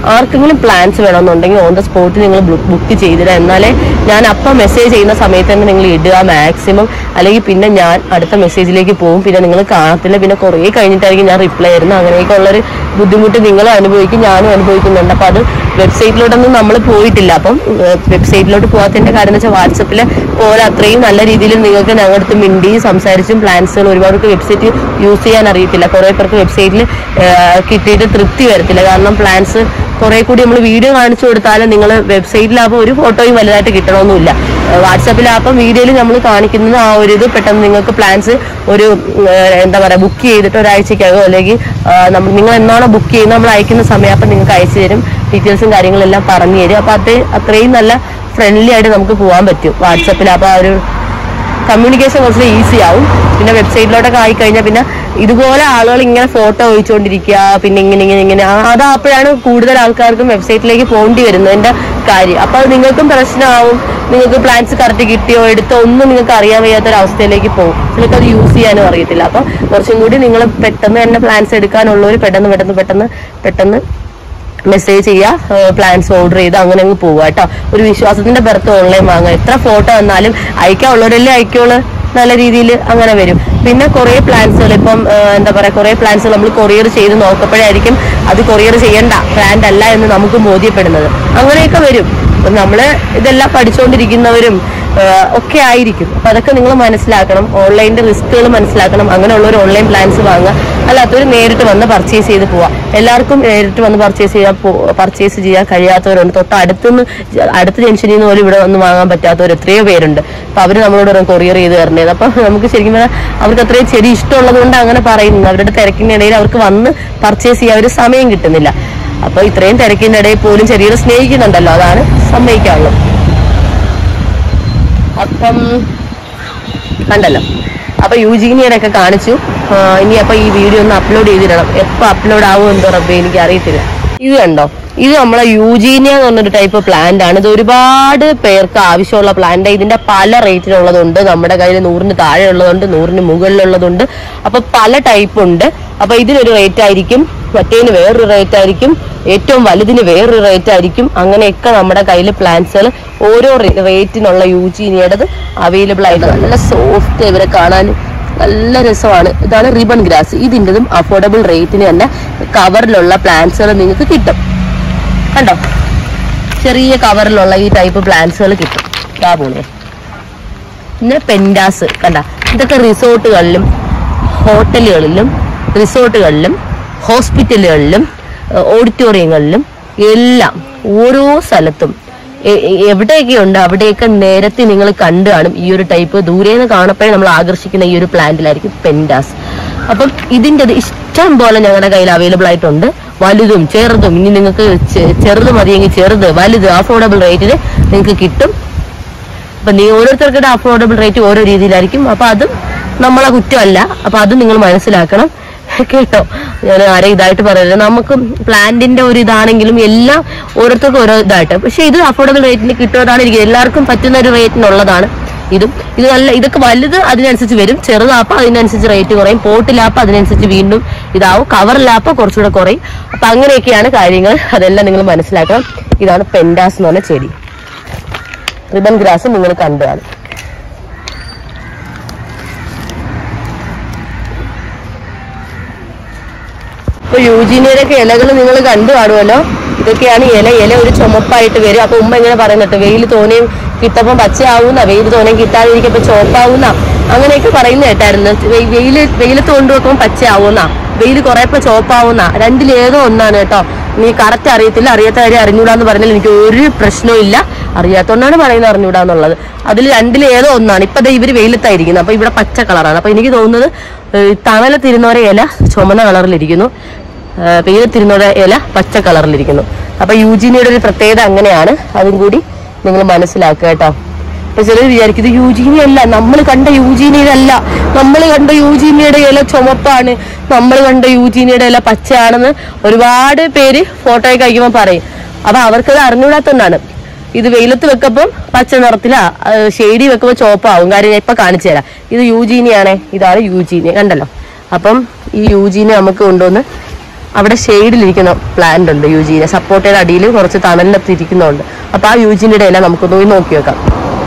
ആർക്കെങ്കിലും പ്ലാൻസ് വേണമെന്നുണ്ടെങ്കിൽ ഓൺ ദ സ്പോട്ട് നിങ്ങൾ ബുക്ക് ചെയ്തിടുക എന്നാലേ ഞാൻ അപ്പം മെസ്സേജ് ചെയ്യുന്ന സമയത്ത് തന്നെ നിങ്ങൾ ഇടുക മാക്സിമം അല്ലെങ്കിൽ പിന്നെ ഞാൻ അടുത്ത മെസ്സേജിലേക്ക് പോകും പിന്നെ നിങ്ങൾ കാണത്തില്ല പിന്നെ കുറേ കഴിഞ്ഞിട്ടായിരിക്കും ഞാൻ റിപ്ലൈ തരുന്നത് അങ്ങനെയൊക്കെ ഉള്ളൊരു ബുദ്ധിമുട്ട് നിങ്ങൾ അനുഭവിക്കും ഞാനും അനുഭവിക്കുന്നുണ്ട് അപ്പം അത് വെബ്സൈറ്റിലോട്ടൊന്നും നമ്മൾ പോയിട്ടില്ല അപ്പം വെബ്സൈറ്റിലോട്ട് പോകാത്തതിന്റെ കാരണം എന്ന് വെച്ചാൽ വാട്സപ്പിൽ പോലെ അത്രയും നല്ല രീതിയിൽ നിങ്ങൾക്ക് ഞങ്ങളുടെ അടുത്ത് മിണ്ടി സംസാരിച്ചും പ്ലാൻസുകൾ ഒരുപാട് പേർക്ക് വെബ്സൈറ്റ് യൂസ് ചെയ്യാൻ അറിയത്തില്ല കുറേ പേർക്ക് വെബ്സൈറ്റിൽ കിട്ടിയിട്ട് തൃപ്തി വരത്തില്ല കാരണം പ്ലാൻസ് കുറെ കൂടി നമ്മൾ വീഡിയോ കാണിച്ചു കൊടുത്താലും നിങ്ങൾ വെബ്സൈറ്റിലാകുമ്പോൾ ഒരു ഫോട്ടോയും വലുതായിട്ട് കിട്ടണമെന്നില്ല വാട്സാപ്പിലാകുമ്പോൾ വീഡിയോയിൽ നമ്മൾ കാണിക്കുന്നത് ആ ഒരു ഇത് പെട്ടെന്ന് നിങ്ങൾക്ക് പ്ലാൻസ് ഒരു ഉം, ഏഹ്, എന്താ പറയുക ബുക്ക് ചെയ്തിട്ട് ഒരാഴ്ചക്കകോ അല്ലെങ്കിൽ നമ്മൾ നിങ്ങൾ എന്നാണോ ബുക്ക് ചെയ്യുന്നത് നമ്മൾ അയക്കുന്ന സമയം അപ്പം നിങ്ങൾക്ക് അയച്ചു തരും ഡീറ്റെയിൽസും കാര്യങ്ങളെല്ലാം പറഞ്ഞു തരും അപ്പം അത് അത്രയും നല്ല ഫ്രണ്ട്ലി ആയിട്ട് നമുക്ക് പോകാൻ പറ്റും വാട്സപ്പിൽ അപ്പോൾ ആ ഒരു കമ്മ്യൂണിക്കേഷൻ കുറച്ച് ഈസി ആവും പിന്നെ വെബ്സൈറ്റിലോട്ടൊക്കെ ആയി കഴിഞ്ഞാൽ പിന്നെ ഇതുപോലെ ആളുകൾ ഇങ്ങനെ ഫോട്ടോ ഒഴിച്ചുകൊണ്ടിരിക്കുക പിന്നെ ഇങ്ങനെ ഇങ്ങനെ ഇങ്ങനെ ആ- അത് അപ്പോഴാണ് കൂടുതൽ ആൾക്കാർക്കും വെബ്സൈറ്റിലേക്ക് പോകേണ്ടി വരുന്നതിന്റെ കാര്യം അപ്പൊ അത് നിങ്ങൾക്കും പ്രശ്നമാവും നിങ്ങൾക്ക് പ്ലാൻസ് കറക്റ്റ് കിട്ടിയോ എടുത്തോ ഒന്നും നിങ്ങൾക്ക് അറിയാൻ വയ്യാത്ത ഒരു അവസ്ഥയിലേക്ക് പോകും നിങ്ങൾക്ക് അത് യൂസ് ചെയ്യാനും അറിയത്തില്ല അപ്പൊ കുറച്ചും കൂടി നിങ്ങൾ പെട്ടെന്ന് തന്നെ പ്ലാൻസ് എടുക്കാനുള്ളവർ പെട്ടെന്ന് പെട്ടെന്ന് പെട്ടെന്ന് പെട്ടെന്ന് മെസ്സേജ് ചെയ്യുക പ്ലാൻസ് ഓർഡർ ചെയ്ത് അങ്ങനെ അങ്ങ് പോവുക കേട്ടോ ഒരു വിശ്വാസത്തിന്റെ പുറത്ത് ഓൺലൈൻ വാങ്ങുക എത്ര ഫോട്ടോ വന്നാലും അയക്കാനുള്ളവരല്ലേ അയക്കുള്ളൂ നല്ല രീതിയിൽ അങ്ങനെ വരും പിന്നെ കുറേ പ്ലാൻസുകൾ ഇപ്പം ആ, എന്താ പറയാ കുറേ പ്ലാൻസുകൾ നമ്മൾ കൊറിയർ ചെയ്ത് നോക്കപ്പോഴായിരിക്കും അത് കൊറിയർ ചെയ്യണ്ട പ്ലാന്റ് അല്ല എന്ന് നമുക്ക് ബോധ്യപ്പെടുന്നത് അങ്ങനെയൊക്കെ വരും അപ്പം നമ്മള് ഇതെല്ലാം പഠിച്ചുകൊണ്ടിരിക്കുന്നവരും ആ, ഒക്കെ ആയിരിക്കും അപ്പൊ അതൊക്കെ നിങ്ങൾ മനസ്സിലാക്കണം ഓൺലൈനിന്റെ റിസ്കുകൾ മനസ്സിലാക്കണം അങ്ങനെയുള്ള ഒരു ഓൺലൈൻ പ്ലാൻസ് വാങ്ങുക അല്ലാത്തവർ നേരിട്ട് വന്ന് പർച്ചേസ് ചെയ്ത് പോവാം എല്ലാവർക്കും നേരിട്ട് വന്ന് പർച്ചേസ് ചെയ്യാൻ പർച്ചേസ് ചെയ്യാൻ കഴിയാത്തവരുണ്ട് തൊട്ട് അടുത്തുനിന്ന് ജ- അടുത്ത ജംഗ്ഷനിൽ നിന്ന് പോലും ഇവിടെ വന്ന് വാങ്ങാൻ പറ്റാത്തവർ എത്രയോ പേരുണ്ട് അപ്പൊ അവര് നമ്മളോട് പറയും കൊറിയർ ചെയ്ത് തരണേത് അപ്പൊ നമുക്ക് ശരിക്കും പറഞ്ഞാൽ അവർക്ക് അത്രയും ചെടി ഇഷ്ടമുള്ളത് കൊണ്ട് അങ്ങനെ പറയുന്നു അവരുടെ തിരക്കിനിടയിൽ അവർക്ക് വന്ന് പർച്ചേസ് ചെയ്യാൻ ഒരു സമയം കിട്ടുന്നില്ല അപ്പൊ ഇത്രയും തിരക്കിന്റെ ഇടയിൽ പോലും ചെടികളെ സ്നേഹിക്കുന്നുണ്ടല്ലോ അതാണ് സമ്മതിക്കാനുള്ളത് അപ്പം കണ്ടല്ലോ അപ്പൊ യൂജീനിയുടെ ഒക്കെ കാണിച്ചു ആ, ഇനി അപ്പൊ ഈ വീഡിയോ ഒന്ന് അപ്ലോഡ് ചെയ്തിടണം എപ്പോ അപ്ലോഡ് ആവും എന്തോ റബ്ബെ എനിക്ക് അറിയത്തില്ല ഇത് കണ്ടോ ഇത് നമ്മളെ യൂജീനിയ എന്ന് പറഞ്ഞൊരു ടൈപ്പ് പ്ലാന്റ് ആണ് ഇത് ഒരുപാട് പേർക്ക് ആവശ്യമുള്ള പ്ലാന്റ് ഇതിന്റെ പല റേറ്റിലുള്ളതുണ്ട് നമ്മുടെ കയ്യിൽ നൂറിന് താഴെ ഉള്ളതുണ്ട് നൂറിന് മുകളിലുള്ളതുണ്ട് അപ്പൊ പല ടൈപ്പ് ഉണ്ട് അപ്പൊ ഇതിനൊരു റേറ്റ് ആയിരിക്കും മറ്റേതിന് വേറൊരു റേറ്റ് ആയിരിക്കും ഏറ്റവും വലുതിന് വേറൊരു റേറ്റ് ആയിരിക്കും അങ്ങനെയൊക്കെ നമ്മുടെ കയ്യിൽ പ്ലാന്റ്സുകൾ ഓരോ റേറ്റിനുള്ള യൂജീനിയുടേത് അവൈലബിൾ ആയിട്ട് നല്ല സോഫ്റ്റ് ഇവരെ കാണാൻ നല്ല രസമാണ് ഇതാണ് റിബൺ ഗ്രാസ് ഇതിൻ്റെതും അഫോർഡബിൾ റേറ്റിന് തന്നെ കവറിലുള്ള പ്ലാന്റ്സുകൾ നിങ്ങൾക്ക് കിട്ടും കണ്ടോ ചെറിയ കവറിലുള്ള ഈ ടൈപ്പ് പ്ലാന്റ്സുകൾ കിട്ടും ഇതാ പോലെ പിന്നെ പെൻഡാസ് കണ്ട ഇതൊക്കെ റിസോർട്ടുകളിലും ഹോട്ടലുകളിലും റിസോർട്ടുകളിലും ഹോസ്പിറ്റലുകളിലും ഏഹ് ഓഡിറ്റോറിയങ്ങളിലും എല്ലാം ഓരോ സ്ഥലത്തും എ- എ- എവിടെയൊക്കെ ഉണ്ട് അവിടെയൊക്കെ നേരത്തെ നിങ്ങൾ കണ്ടു കാണും ഈ ഒരു ടൈപ്പ് ദൂരെ നിന്ന് കാണപ്പോഴേ നമ്മൾ ആകർഷിക്കുന്ന ഈ ഒരു പ്ലാന്റിലായിരിക്കും പെൻഡാസ് അപ്പം ഇതിൻ്റെ ഇഷ്ടം പോലെ ഞങ്ങളുടെ കയ്യിൽ അവൈലബിൾ ആയിട്ടുണ്ട് വലുതും ചെറുതും ഇനി നിങ്ങൾക്ക് ചെ- ചെറുത് മതിയെങ്കിൽ ചെറുത് വലുത് അഫോർഡബിൾ റേറ്റിന് നിങ്ങൾക്ക് കിട്ടും അപ്പൊ നീ ഓരോരുത്തർക്കുടെ അഫോർഡബിൾ റേറ്റ് ഓരോ രീതിയിലായിരിക്കും അപ്പൊ അതും നമ്മളെ കുറ്റമല്ല അപ്പൊ അത് നിങ്ങൾ മനസ്സിലാക്കണം കേട്ടോ ഞാൻ ആരെ ഇതായിട്ട് പറയരുത് നമുക്ക് പ്ലാന്റിന്റെ ഒരു ഇതാണെങ്കിലും എല്ലാം ഓരോരുത്തർക്കും ഓരോ ഇതായിട്ട് പക്ഷെ ഇത് അഫോർഡബിൾ റേറ്റിന് കിട്ടുന്നതാണ് ഇരിക്കുന്നത് എല്ലാവർക്കും പറ്റുന്ന ഒരു റേറ്റിനുള്ളതാണ് ഇതും ഇത് നല്ല ഇതൊക്കെ വലുത് അതിനനുസരിച്ച് വരും ചെറുതാപ്പ അതിനനുസരിച്ച് റേറ്റ് കുറയും പോട്ടിലാപ്പ അതിനനുസരിച്ച് വീണ്ടും ഇതാവും കവറിലാപ്പ കുറച്ചുകൂടെ കുറയും അപ്പൊ അങ്ങനെയൊക്കെയാണ് കാര്യങ്ങൾ അതെല്ലാം നിങ്ങൾ മനസ്സിലാക്കണം ഇതാണ് പെൻഡാസ് എന്ന് പറഞ്ഞ ചെടി റിബൺ ഗ്രാസ് നിങ്ങൾ കണ്ടു കാണും ഇപ്പൊ യൂജീനിയുടെ ഒക്കെ ഇലകൾ നിങ്ങൾ കണ്ടു കാണുമല്ലോ ഇതൊക്കെയാണ് ഇല ഇല ഒരു ചുമപ്പായിട്ട് വരും അപ്പൊ ഉമ്മ ഇങ്ങനെ പറയുന്നുണ്ട് വെയിൽ തോനെയും കിട്ടപ്പം പച്ചയാവുന്ന വെയിൽ തോനെയും കിട്ടാതിരിക്കുമ്പോ ചുവപ്പാവുന്ന അങ്ങനെയൊക്കെ പറയുന്ന കേട്ടായിരുന്നു വെ- വെയില് വെയിലത്ത് കൊണ്ടുവെക്കുമ്പോൾ പച്ചയാവുന്ന വെയിൽ കുറേപ്പോ ചുവപ്പാവുന്ന രണ്ടിലേതോ ഒന്നാണ് കേട്ടോ നീ കറക്റ്റ് അറിയത്തില്ല അറിയാത്ത കാര്യം അറിഞ്ഞൂടാന്ന് പറഞ്ഞാൽ എനിക്ക് ഒരു പ്രശ്നവും ഇല്ല അറിയാത്തോണ്ടാണ് പറയുന്നത് അറിഞ്ഞൂടാന്നുള്ളത് അതിൽ രണ്ടിലേതോ ഒന്നാണ് ഇപ്പൊ ദേ ഇവര് വെയിലത്തായിരിക്കുന്നത് അപ്പൊ ഇവിടെ പച്ച കളറാണ് അപ്പൊ എനിക്ക് തോന്നുന്നത് ഏഹ് തണലത്തിരുന്നവരെ ഇല ചുമന്ന കളറിലിരിക്കുന്നു ഏഹ് വെയിലത്തിരുന്നവരെ ഇല പച്ച കളറിലിരിക്കുന്നു അപ്പൊ യൂജീനിയുടെ ഒരു പ്രത്യേകത അങ്ങനെയാണ് അതും കൂടി നിങ്ങൾ മനസ്സിലാക്കുക കേട്ടോ അപ്പൊ ചിലർ വിചാരിക്കും ഇത് യൂജീനി അല്ല നമ്മൾ കണ്ട യൂജീനിയതല്ല നമ്മൾ കണ്ട യൂജീനിയുടെ ഇല ചുമപ്പാണ് നമ്മൾ കണ്ട യൂജീനിയുടെ ഇല പച്ചയാണെന്ന് ഒരുപാട് പേര് ഫോട്ടോയൊക്കെ അയക്കുമ്പോൾ പറയും അപ്പൊ അവർക്കത് അറിഞ്ഞുകൂടാത്തോണ്ടാണ് ഇത് വെയിലത്ത് വെക്കുമ്പോൾ പച്ച നിറത്തിലാ ഷെയ്ഡി വെക്കുമ്പോൾ ചുവപ്പാവും കാര്യം ഞാൻ ഇപ്പൊ കാണിച്ചു തരാം ഇത് യൂജീനിയാണേ ഇതാണ് യൂജീനി കണ്ടല്ലോ അപ്പം ഈ യൂജീനി നമുക്ക് കൊണ്ടുവന്ന് അവിടെ ഷെയ്ഡിലിരിക്കുന്ന പ്ലാന്റ് ഉണ്ട് യൂജീനിയ സപ്പോർട്ടയുടെ അടിയിൽ കുറച്ച് തണലിനകത്ത് ഇരിക്കുന്നുണ്ട് അപ്പൊ ആ യൂജീനിയുടെ ഇല നമുക്ക് പോയി നോക്കി വെക്കാം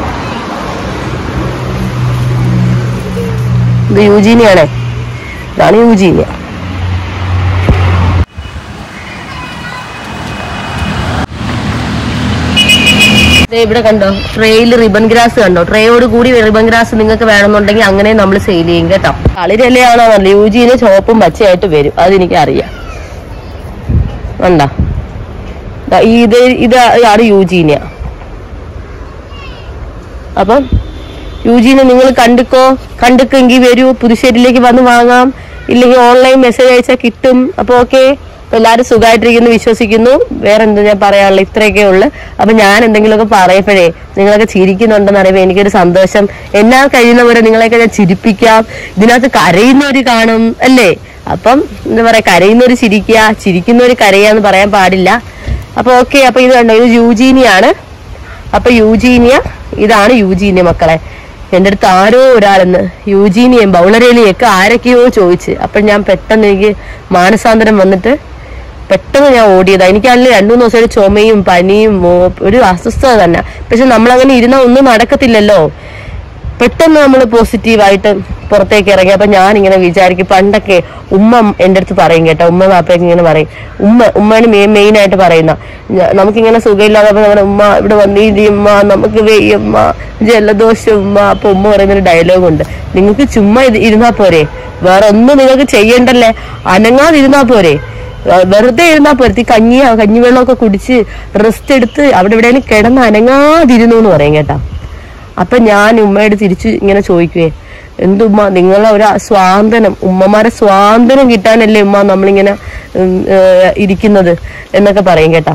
ഇത് യൂജീനിയാണേ ഇതാണ് യൂജീനിയ ദേ ഇവിടെ കണ്ടോ ട്രേയിൽ റിബൺ ഗ്രാസ് കണ്ടോ ട്രേയോട് കൂടി റിബൺ ഗ്രാസ് നിങ്ങൾക്ക് വേണമെന്നുണ്ടെങ്കിൽ അങ്ങനെ നമ്മൾ സെയിൽ ചെയ്യും കേട്ടോ കളിരല്ലയാണോ നല്ല യൂജീന് ചുവപ്പും പച്ചയായിട്ട് വരും അതെനിക്ക് അറിയാം കണ്ടോ ദാ ഇത് ഇത് ആണ് യൂജീനിയ അപ്പം യൂജീനെ നിങ്ങൾ കണ്ടിക്കോ കണ്ടിക്കെങ്കിൽ വരൂ പുതുശ്ശേരിയിലേക്ക് വന്ന് വാങ്ങാം ഇല്ലെങ്കിൽ ഓൺലൈൻ മെസ്സേജ് അയച്ചാൽ കിട്ടും അപ്പൊ ഓക്കെ എല്ലാവരും സുഖമായിട്ടിരിക്കുന്നു വിശ്വസിക്കുന്നു വേറെ എന്താ ഞാൻ പറയാനുള്ള ഇത്രയൊക്കെ ഉള്ളു അപ്പൊ ഞാൻ എന്തെങ്കിലുമൊക്കെ പറയപ്പോഴേ നിങ്ങളൊക്കെ ചിരിക്കുന്നുണ്ടെന്ന് അറിയുമ്പോൾ എനിക്കൊരു സന്തോഷം എന്നാൽ കഴിയുന്നവരെ നിങ്ങളെയൊക്കെ ഞാൻ ചിരിപ്പിക്കാം ഇതിനകത്ത് കരയുന്നവര് കാണും അല്ലേ അപ്പം എന്താ പറയാ കരയുന്നവര് ചിരിക്കുക ചിരിക്കുന്നവര് കരയാന്ന് പറയാൻ പാടില്ല അപ്പൊ ഓക്കെ അപ്പൊ ഇത് കണ്ടോ ഇത് യൂജീനിയാണ് അപ്പൊ യൂജീനിയ ഇതാണ് യൂജീനിയ മക്കളെ എൻ്റെ അടുത്ത് ആരോ ഒരാളെന്ന് യൂജീനിയും ബൗളരേലിയൊക്കെ ആരൊക്കെയോ ചോദിച്ച് അപ്പൊ ഞാൻ പെട്ടെന്ന് എനിക്ക് മാനസാന്തരം വന്നിട്ട് പെട്ടെന്ന് ഞാൻ ഓടിയതാ എനിക്കാണെങ്കിൽ രണ്ടു മൂന്ന് ദിവസമായിട്ട് ചുമയും പനിയും മോ- ഒരു അസ്വസ്ഥത തന്നെ പക്ഷെ നമ്മളങ്ങനെ ഇരുന്നാൽ ഒന്നും നടക്കത്തില്ലല്ലോ പെട്ടെന്ന് നമ്മൾ പോസിറ്റീവായിട്ട് പുറത്തേക്ക് ഇറങ്ങി അപ്പൊ ഞാൻ ഇങ്ങനെ വിചാരിക്കും പണ്ടൊക്കെ ഉമ്മ എൻ്റെ അടുത്ത് പറയും കേട്ടോ ഉമ്മ വാപ്പയൊക്കെ ഇങ്ങനെ പറയും ഉമ്മ ഉമ്മയാണ് മെയിൻ ആയിട്ട് പറയുന്ന ഞ- നമുക്കിങ്ങനെ സുഖമില്ലാതെ നമ്മുടെ ഉമ്മ ഇവിടെ വന്നിരി ഉമ്മ നമുക്ക് വെയ്യമ്മ ജലദോഷം ഉമ്മ അപ്പൊ ഉമ്മ പറയുന്നൊരു ഡയലോഗ് ഉണ്ട് നിങ്ങൾക്ക് ചുമ്മാ ഇത് ഇരുന്നാ പോരെ വേറെ ഒന്നും നിങ്ങൾക്ക് ചെയ്യണ്ടല്ലേ അനങ്ങാതിരുന്നാ പോരെ വെ- വെറുതെ ഇരുന്നാ പോരത്തി കഞ്ഞി കഞ്ഞിവെള്ളമൊക്കെ കുടിച്ച് റെസ്റ്റ് എടുത്ത് അവിടെ എവിടെയെങ്കിലും കിടന്ന് അനങ്ങാതിരുന്നു എന്ന് പറയും കേട്ടാ അപ്പൊ ഞാൻ ഉമ്മയോട് തിരിച്ച് ഇങ്ങനെ ചോദിക്കുവേ എന്തുമ്മ നിങ്ങളെ ഒരു സ്വാതന്ത്ര്യം ഉമ്മമാരെ സ്വാതന്ത്ര്യം കിട്ടാനല്ലേ ഉമ്മ നമ്മളിങ്ങനെ ഉം, ഏഹ്, ഇരിക്കുന്നത് എന്നൊക്കെ പറയും കേട്ടാ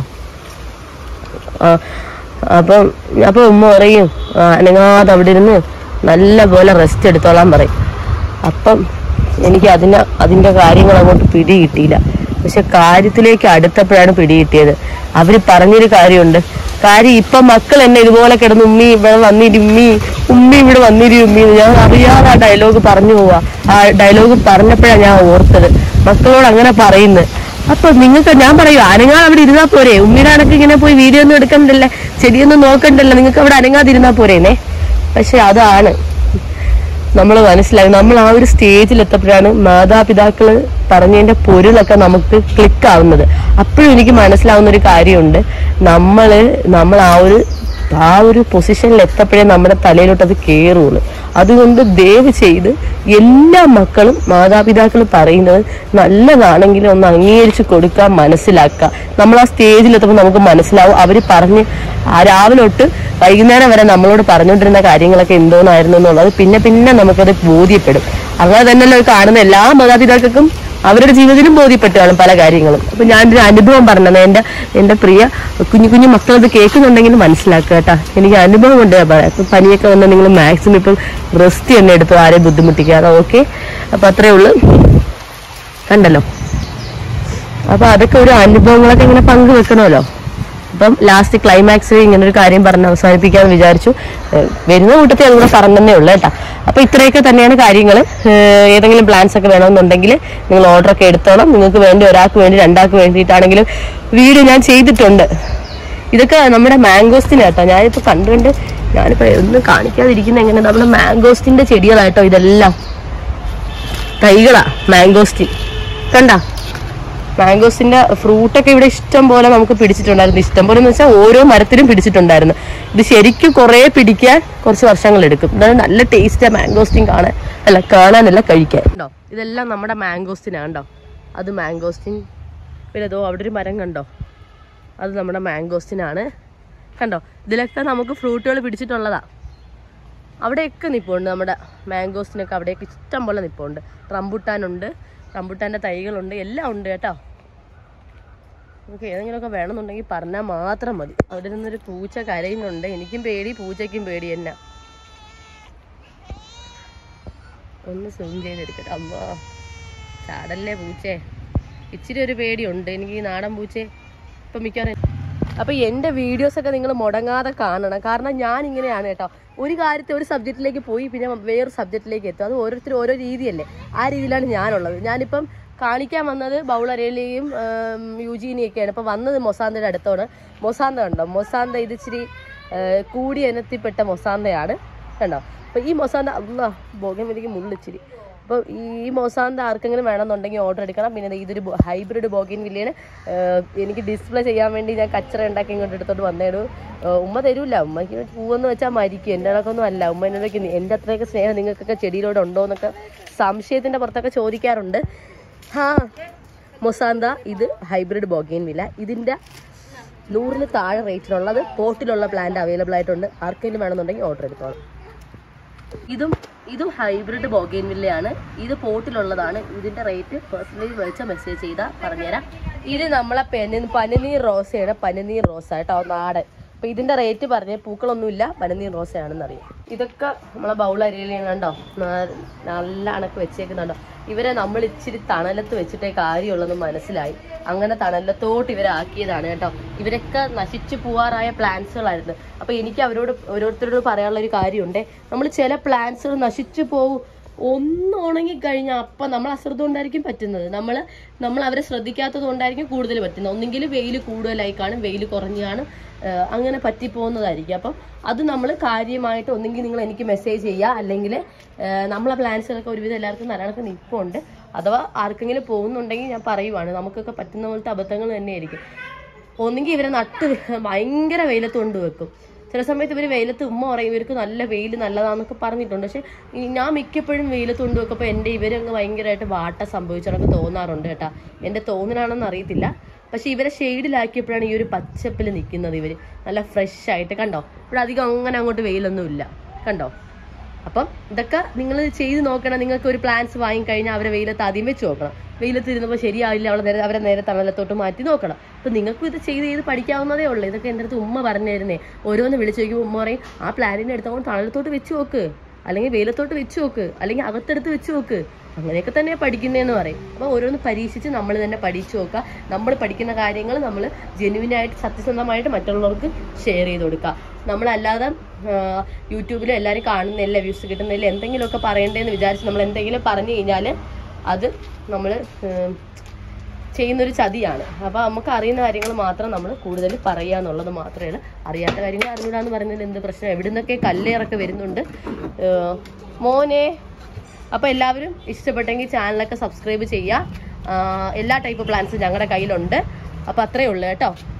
ആ, അപ്പം അപ്പൊ ഉമ്മ പറയും "ആ, അനങ്ങാതെ അവിടെ ഇരുന്ന് നല്ല പോലെ റെസ്റ്റ് എടുത്തോളാൻ പറയും അപ്പം എനിക്ക് അതിന് അതിന്റെ കാര്യങ്ങൾ അങ്ങോട്ട് പിടി കിട്ടിയില്ല പക്ഷെ കാര്യത്തിലേക്ക് അടുത്തപ്പോഴാണ് പിടി കിട്ടിയത് അവര് പറഞ്ഞൊരു കാര്യമുണ്ട് കാര്യം ഇപ്പൊ മക്കൾ എന്നെ ഇതുപോലെ കിടന്ന് ഉമ്മി ഇവിടെ വന്നിരി ഉമ്മി ഉമ്മി ഇവിടെ വന്നിരി ഉമ്മി എന്ന് ഞാൻ അറിയാതെ ആ ഡയലോഗ് പറഞ്ഞു പോവാ ആ ഡയലോഗ് പറഞ്ഞപ്പോഴാണ് ഞാൻ ഓർത്തത് മക്കളോട് അങ്ങനെ പറയുന്നത് അപ്പൊ നിങ്ങൾക്ക് ഞാൻ പറയൂ അനങ്ങാ അവിടെ ഇരുന്നാ പോരെ ഉമ്മിയുടെ കണക്ക് ഇങ്ങനെ പോയി വീഡിയോ ഒന്നും എടുക്കണ്ടല്ലേ ചെടിയൊന്നും നോക്കണ്ടല്ലോ നിങ്ങൾക്ക് അവിടെ അനങ്ങാതിരുന്നാ പോരേനെ പക്ഷെ അതാണ് നമ്മൾ മനസ്സിലായി നമ്മൾ ആ ഒരു സ്റ്റേജിൽ എത്തപ്പോഴാണ് മാതാപിതാക്കള് പറഞ്ഞതിന്റെ പൊരുളൊക്കെ നമുക്ക് ക്ലിക്ക് ആവുന്നത് അപ്പോഴും എനിക്ക് മനസ്സിലാവുന്ന ഒരു കാര്യമുണ്ട് നമ്മള് നമ്മൾ ആ ഒരു ആ ഒരു പൊസിഷനിൽ എത്തപ്പോഴേ നമ്മുടെ തലയിലോട്ട് അത് കയറുള്ളൂ അതുകൊണ്ട് ദയവ് ചെയ്ത് എല്ലാ മക്കളും മാതാപിതാക്കൾ പറയുന്നത് നല്ലതാണെങ്കിലും ഒന്ന് അംഗീകരിച്ച് കൊടുക്കാൻ മനസ്സിലാക്കുക നമ്മൾ ആ സ്റ്റേജിൽ എത്തുമ്പോൾ നമുക്ക് മനസ്സിലാവും അവർ പറഞ്ഞ് ആ രാവിലെ തൊട്ട് വൈകുന്നേരം വരെ നമ്മളോട് പറഞ്ഞുകൊണ്ടിരുന്ന കാര്യങ്ങളൊക്കെ എന്തോന്നായിരുന്നു എന്നുള്ളത് പിന്നെ പിന്നെ നമുക്കത് ബോധ്യപ്പെടും അങ്ങനെ തന്നെയല്ലോ ഈ കാണുന്ന എല്ലാ മാതാപിതാക്കൾക്കും അവരുടെ ജീവിതത്തിലും ബോധ്യപ്പെട്ടു കാണും പല കാര്യങ്ങളും അപ്പൊ ഞാനൊരു അനുഭവം പറഞ്ഞത് എന്റെ എന്റെ പ്രിയ കുഞ്ഞു കുഞ്ഞു മക്കൾ ഇത് കേൾക്കുന്നുണ്ടെങ്കിൽ മനസ്സിലാക്കുക കേട്ടാ എനിക്ക് അനുഭവം ഉണ്ട് ഞാൻ പറയാം ഇപ്പൊ പനിയൊക്കെ വന്നാൽ നിങ്ങൾ മാക്സിമം ഇപ്പം റെസ്റ്റ് തന്നെ എടുത്തു ആരെയും ബുദ്ധിമുട്ടിക്കാതെ ഓക്കെ അപ്പൊ അത്രേ ഉള്ളൂ കണ്ടല്ലോ അപ്പൊ അതൊക്കെ ഒരു അനുഭവങ്ങളൊക്കെ ഇങ്ങനെ പങ്കുവെക്കണമല്ലോ അപ്പം ലാസ്റ്റ് ക്ലൈമാക്സിൽ ഇങ്ങനെ ഒരു കാര്യം പറഞ്ഞ് അവസാനിപ്പിക്കാന്ന് വിചാരിച്ചു ഏഹ് വരുന്ന കൂട്ടത്തിൽ അതുകൂടെ പറഞ്ഞതേ ഉള്ളൂ കേട്ടോ അപ്പൊ ഇത്രയൊക്കെ തന്നെയാണ് കാര്യങ്ങൾ ഏതെങ്കിലും പ്ലാൻസ് ഒക്കെ വേണമെന്നുണ്ടെങ്കിൽ നിങ്ങൾ ഓർഡർ ഒക്കെ എടുത്തോളാം നിങ്ങൾക്ക് വേണ്ടി ഒരാൾക്ക് വേണ്ടി രണ്ടാൾക്ക് വേണ്ടിയിട്ടാണെങ്കിലും വീഡിയോ ഞാൻ ചെയ്തിട്ടുണ്ട് ഇതൊക്കെ നമ്മുടെ മാംഗോസ്റ്റിന് കേട്ടോ ഞാനിപ്പോ കണ്ടുകൊണ്ട് ഞാനിപ്പോ ഒന്നും കാണിക്കാതിരിക്കുന്ന എങ്ങനെ നമ്മുടെ മാംഗോസ്റ്റിന്റെ ചെടികളാട്ടോ ഇതെല്ലാം തൈകളാ മാംഗോസ്റ്റിൻ കണ്ട മാംഗോസിന്റെ ഫ്രൂട്ടൊക്കെ ഇവിടെ ഇഷ്ടം പോലെ നമുക്ക് പിടിച്ചിട്ടുണ്ടായിരുന്നു ഇഷ്ടം പോലെ എന്ന് വെച്ചാൽ ഓരോ മരത്തിലും പിടിച്ചിട്ടുണ്ടായിരുന്നു ഇത് ശരിക്കും കുറെ പിടിക്കാൻ കുറച്ച് വർഷങ്ങൾ എടുക്കും എന്നാലും നല്ല ടേസ്റ്റാ മാംഗോസ്റ്റിൻ കാണാൻ അല്ല കാണാനല്ല കഴിക്കാൻ ഉണ്ടോ ഇതെല്ലാം നമ്മുടെ മാംഗോസ്റ്റിനാ കണ്ടോ അത് മാംഗോസ്റ്റിൻ പിന്നെ അതോ അവിടെ ഒരു മരം കണ്ടോ അത് നമ്മുടെ മാംഗോസ്റ്റിനാണ് കണ്ടോ ഇതിലൊക്കെ നമുക്ക് ഫ്രൂട്ടുകൾ പിടിച്ചിട്ടുള്ളതാ അവിടെയൊക്കെ നിൽപ്പുണ്ട് നമ്മുടെ മാംഗോസിനൊക്കെ അവിടെയൊക്കെ ഇഷ്ടം പോലെ നിൽപ്പുണ്ട് റംബുട്ടാനുണ്ട് റംബുട്ടാൻ്റെ തൈകളുണ്ട് എല്ലാം ഉണ്ട് കേട്ടോ നമുക്ക് ഏതെങ്കിലുമൊക്കെ വേണമെന്നുണ്ടെങ്കിൽ പറഞ്ഞാൽ മാത്രം മതി അവിടെ നിന്നൊരു പൂച്ച കരയുന്നുണ്ട് എനിക്കും പേടി പൂച്ചയ്ക്കും പേടി എന്നാ ഒന്ന് സൂം ചെയ്തെടുക്കട്ടെ അമ്മ ചാടല്ലേ പൂച്ചേ ഇച്ചിരി ഒരു പേടിയുണ്ട് എനിക്ക് ഈ നാടൻ പൂച്ചയെ ഇപ്പം മിക്കവാറും അപ്പൊ എന്റെ വീഡിയോസ് ഒക്കെ നിങ്ങൾ മുടങ്ങാതെ കാണണം കാരണം ഞാൻ ഇങ്ങനെയാണ് കേട്ടോ ഒരു കാര്യത്തെ ഒരു സബ്ജക്റ്റിലേക്ക് പോയി പിന്നെ വേറെ സബ്ജക്റ്റിലേക്ക് എത്തും അത് ഓരോരുത്തരും ഓരോ രീതിയല്ലേ ആ രീതിയിലാണ് ഞാനുള്ളത് ഞാനിപ്പം കാണിക്കാൻ വന്നത് ബൗളരയിലെയും യുജീനിയൊക്കെയാണ് ഇപ്പൊ വന്നത് മൊസാന്തയുടെ അടുത്താണ് മൊസാന്ത കണ്ടോ മൊസാന്ത ഇത് ഇച്ചിരി ആ, കൂടിയ ഇനത്തിൽപ്പെട്ട മൊസാന്തയാണ് കണ്ടോ അപ്പൊ ഈ മൊസാന്ത അല്ല ഭോഗം എനിക്ക് മുള്ളിച്ചിരി അപ്പോൾ ഈ മൊസാന്ത ആർക്കെങ്കിലും വേണമെന്നുണ്ടെങ്കിൽ ഓർഡർ എടുക്കണം പിന്നെ ദേ ഇതൊരു ഹൈബ്രിഡ് ബോഗിൻ വില്ലിയാണ് എനിക്ക് ഡിസ്പ്ലേ ചെയ്യാൻ വേണ്ടി ഞാൻ കച്ചറ ഉണ്ടാക്കി ഇങ്ങോട്ട് എടുത്തോട്ട് വന്നേടു ഉമ്മ തരൂല ഉമ്മയ്ക്ക് പൂവെന്ന് വെച്ചാൽ മരിക്കും എൻ്റെ കണക്കൊന്നും അല്ല ഉമ്മ എന്നോടൊക്കെ എൻ്റെ അത്രയൊക്കെ സ്നേഹം നിങ്ങൾക്കൊക്കെ ചെടിയിലോട് ഉണ്ടോ എന്നൊക്കെ സംശയത്തിൻ്റെ പുറത്തൊക്കെ ചോദിക്കാറുണ്ട് ഹാ മൊസാന്ത ഇത് ഹൈബ്രിഡ് ബോഗിൻ വില്ല ഇതിൻ്റെ നൂറിന് താഴെ റേറ്റിനുള്ളത് പോട്ടിലുള്ള പ്ലാന്റ് അവൈലബിൾ ആയിട്ടുണ്ട് ആർക്കെങ്കിലും വേണമെന്നുണ്ടെങ്കിൽ ഓർഡർ എടുത്തോളാം ഇതും ഇതും ഹൈബ്രിഡ് ബോഗെയിൻ വില്ലയാണ് ഇത് പോട്ടിലുള്ളതാണ് ഇതിന്റെ റേറ്റ് പേഴ്സണലി വിളിച്ച മെസ്സേജ് ചെയ്താൽ പറഞ്ഞുതരാം ഇത് നമ്മളെ പെന പനനീർ റോസയാണ് പനനീർ റോസ കേട്ടോ നാടൻ അപ്പൊ ഇതിന്റെ റേറ്റ് പറഞ്ഞ പൂക്കളൊന്നുമില്ല പനനീർ റോസയാണെന്ന് അറിയാം ഇതൊക്കെ നമ്മളെ ബൗൾ അരിയിലാണ് കണ്ടോ ന- നല്ല അണക്ക് വെച്ചേക്കുന്നുണ്ടോ ഇവരെ നമ്മൾ ഇച്ചിരി തണലത്ത് വെച്ചിട്ടേ കാര്യമുള്ളെന്ന് മനസ്സിലായി അങ്ങനെ തണലത്തോട്ട് ഇവരെ ആക്കിയതാണ് കേട്ടോ ഇവരൊക്കെ നശിച്ചു പോവാറായ പ്ലാന്റ്സുകളായിരുന്നു അപ്പൊ എനിക്ക് അവരോട് ഓരോരുത്തരോട് പറയാനുള്ള ഒരു കാര്യമുണ്ട് നമ്മൾ ചില പ്ലാന്റ്സുകൾ നശിച്ചു പോകും ഒന്ന് ഉണങ്ങി കഴിഞ്ഞാൽ അപ്പം നമ്മൾ അശ്രദ്ധ കൊണ്ടായിരിക്കും പറ്റുന്നത് നമ്മൾ നമ്മൾ അവരെ ശ്രദ്ധിക്കാത്തത് കൊണ്ടായിരിക്കും കൂടുതൽ പറ്റുന്നത് ഒന്നെങ്കിൽ വെയിൽ കൂടുതലായി കാണും വെയിൽ കുറഞ്ഞു കാണും ഏഹ് അങ്ങനെ പറ്റിപ്പോകുന്നതായിരിക്കും അപ്പം അത് നമ്മൾ കാര്യമായിട്ട് ഒന്നെങ്കിൽ നിങ്ങൾ എനിക്ക് മെസ്സേജ് ചെയ്യുക അല്ലെങ്കിൽ നമ്മളെ പ്ലാൻസുകളൊക്കെ ഒരുവിധം എല്ലാവർക്കും നല്ലവണ്ണം നിൽപ്പുണ്ട് അഥവാ ആർക്കെങ്കിലും പോകുന്നുണ്ടെങ്കിൽ ഞാൻ പറയുവാണ് നമുക്കൊക്കെ പറ്റുന്ന പോലത്തെ അബദ്ധങ്ങൾ തന്നെയായിരിക്കും ഒന്നെങ്കിൽ ഇവരെ നട്ട് ഭയങ്കര വെയിലത്ത് കൊണ്ട് വെക്കും ചില സമയത്ത് ഇവർ വെയിലത്ത് ഉമ്മ പറയും ഇവർക്ക് നല്ല വെയിൽ നല്ലതാന്നൊക്കെ പറഞ്ഞിട്ടുണ്ട് പക്ഷെ ഈ ഞാൻ മിക്കപ്പോഴും വെയിലത്ത് കൊണ്ട് വെക്കുമ്പോൾ എൻ്റെ ഇവരങ്ങ് ഭയങ്കരമായിട്ട് വാട്ട സംഭവിച്ചതൊക്കെ തോന്നാറുണ്ട് കേട്ടാ എൻ്റെ തോന്നലാണെന്ന് അറിയത്തില്ല പക്ഷെ ഇവരെ ഷെയ്ഡിലാക്കിയപ്പോഴാണ് ഈ ഒരു പച്ചപ്പിൽ നിൽക്കുന്നത് ഇവർ നല്ല ഫ്രഷ് ആയിട്ട് കണ്ടോ ഇവിടെ അധികം അങ്ങനെ അങ്ങോട്ട് വെയിലൊന്നും ഇല്ല കണ്ടോ അപ്പം ഇതൊക്കെ നിങ്ങൾ ചെയ്ത് നോക്കണം നിങ്ങൾക്ക് ഒരു പ്ലാൻസ് വാങ്ങിക്കഴിഞ്ഞാൽ അവരെ വെയിലത്ത് ആദ്യം വെച്ച് നോക്കണം വെയിലത്ത് ഇരുന്നപ്പോൾ ശരിയാവില്ല അവളെ നേരെ അവരെ നേരെ തണലത്തോട്ട് മാറ്റി നോക്കണം അപ്പം നിങ്ങൾക്കും ഇത് ചെയ്ത് ചെയ്ത് പഠിക്കാവുന്നതേ ഉള്ളൂ ഇതൊക്കെ എൻ്റെ അടുത്ത് ഉമ്മ പറഞ്ഞു തരുന്നേ ഓരോന്ന് വിളിച്ചു ചോദിക്കുമ്പോൾ ഉമ്മ പറയും ആ പ്ലാനിനെ എടുത്തോണ്ട് തണലത്തോട്ട് വെച്ച് നോക്ക് അല്ലെങ്കിൽ വെയിലത്തോട്ട് വെച്ച് നോക്ക് അല്ലെങ്കിൽ അകത്തെടുത്ത് വെച്ച് നോക്ക് അങ്ങനെയൊക്കെ തന്നെ പഠിക്കുന്നതെന്ന് പറയും അപ്പോൾ ഓരോന്ന് പരീക്ഷിച്ച് നമ്മൾ തന്നെ പഠിച്ചു നോക്കുക നമ്മൾ പഠിക്കുന്ന കാര്യങ്ങൾ നമ്മൾ ജെനുവിനായിട്ട് സത്യസന്ധമായിട്ട് മറ്റുള്ളവർക്ക് ഷെയർ ചെയ്ത് കൊടുക്കുക നമ്മളല്ലാതെ യൂട്യൂബിൽ എല്ലാവരും കാണുന്നില്ല വ്യൂസ് കിട്ടുന്നില്ല എന്തെങ്കിലുമൊക്കെ പറയണ്ടേന്ന് വിചാരിച്ച് നമ്മൾ എന്തെങ്കിലും പറഞ്ഞു കഴിഞ്ഞാൽ അത് നമ്മൾ ചെയ്യുന്നൊരു ചതിയാണ് അപ്പോൾ നമുക്ക് അറിയുന്ന കാര്യങ്ങൾ മാത്രം നമ്മൾ കൂടുതൽ പറയുക എന്നുള്ളത് മാത്രമേ ഉള്ളൂ അറിയാത്ത കാര്യങ്ങൾ അറിഞ്ഞൂടാന്ന് പറയുന്നതിൽ എന്ത് പ്രശ്നം എവിടെ നിന്നൊക്കെ കല്ലേറൊക്കെ വരുന്നുണ്ട് ഏഹ് മോനെ അപ്പോൾ എല്ലാവരും ഇഷ്ടപ്പെട്ടെങ്കിൽ ചാനലൊക്കെ സബ്സ്ക്രൈബ് ചെയ്യുക ആഹ് എല്ലാ ടൈപ്പ് പ്ലാൻസും ഞങ്ങളുടെ കയ്യിലുണ്ട് അപ്പോൾ അത്രയേ ഉള്ളൂ കേട്ടോ